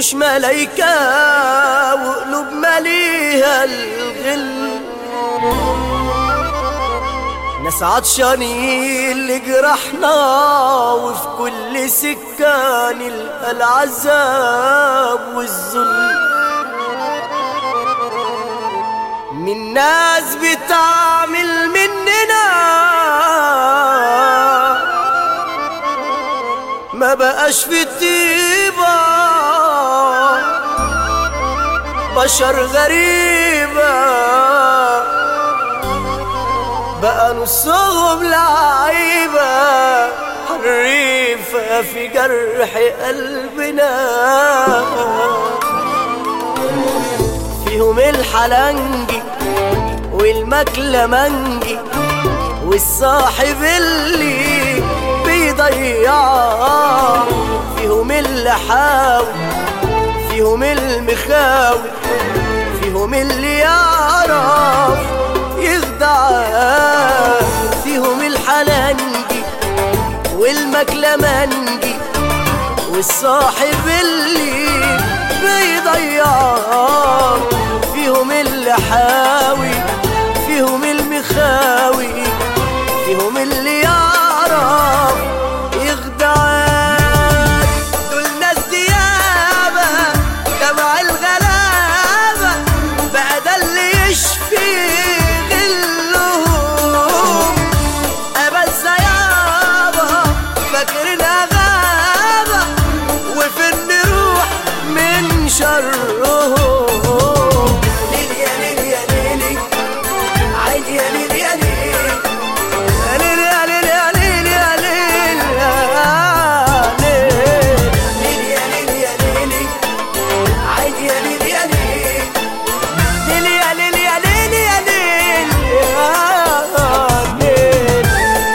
وشوش ملايكة وقلوب مليها الغل ناس عطشانين لجرحنا وفي كل سكة نلقى العذاب والذل من ناس بتعمل مننا ما بقاش في طيبة بشر غريبة بقى نصهم لعيبة حريفة في جرح قلبنا فيهم الحلنجي والمكلمنجي والصاحب اللي بيضيع فيهم اللي حاول فيهم المخاوي فيهم اللي يعرف يخدع فيهم الحلنجي والمكلمنجي والصاحب اللي بيضيع فيهم اللي حاوي فيهم المخاوي فيهم اللي يعرف يخدعك دول ناس ديابة جمع الغلابة بقى ده اللي يشفي غلهم أبد سيابة فاكرنا غابة وفين نروح من شرهم ليلي يا ليلي يا ليلي عيني يا ليلي يا ليلي يا ليلي يا ليلي يا ليلي يا ليلي يا ليلي يا ليلي يا ليلي عيني يا ليلي يا ليلي ليلي يا ليلي يا ليلي يا ليلي يا ليلي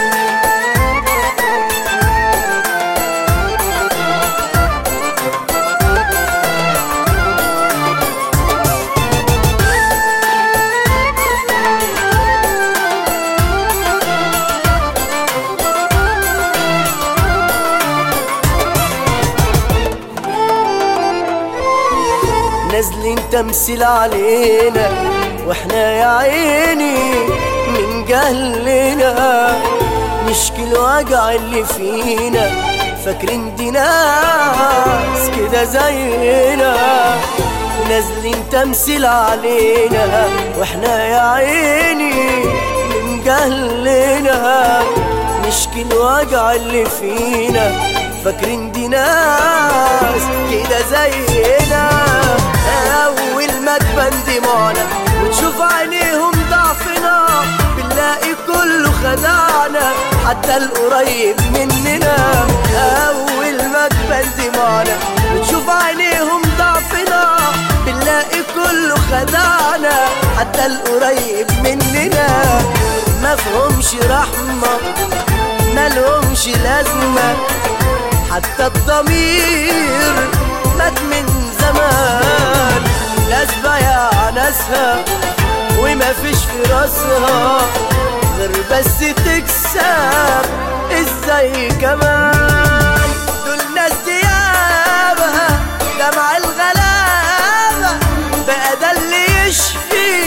نازلين تمثيل علينا واحنا يا عيني من جهلنا نشكي الوجع اللي فينا فاكرين دي ناس كده زينا نازلين تمثيل علينا واحنا يا عيني من جهلنا نشكي الوجع اللي فينا فاكرين دي ناس كده زينا اول ما تبان دموعنا وتشوف عينيهم ضعفنا بنلاقي كله خدعنا حتى القريب مننا اول ما تبان دموعنا وتشوف عينيهم ضعفنا بنلاقي كله خدعنا حتى القريب مننا مفهومش رحمة ملهمش لازمة حتى الضمير مات من زمان ناس بايع ناسها وما فيش في راسها غير بس تكسب ازاي كمان دول ناس ديابها دمع الغلابة بقى ده اللي يشفي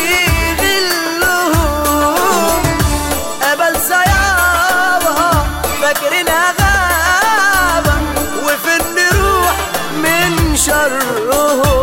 غلهم قبل صيابها فاكرينها غابة وفين نروح من شرهم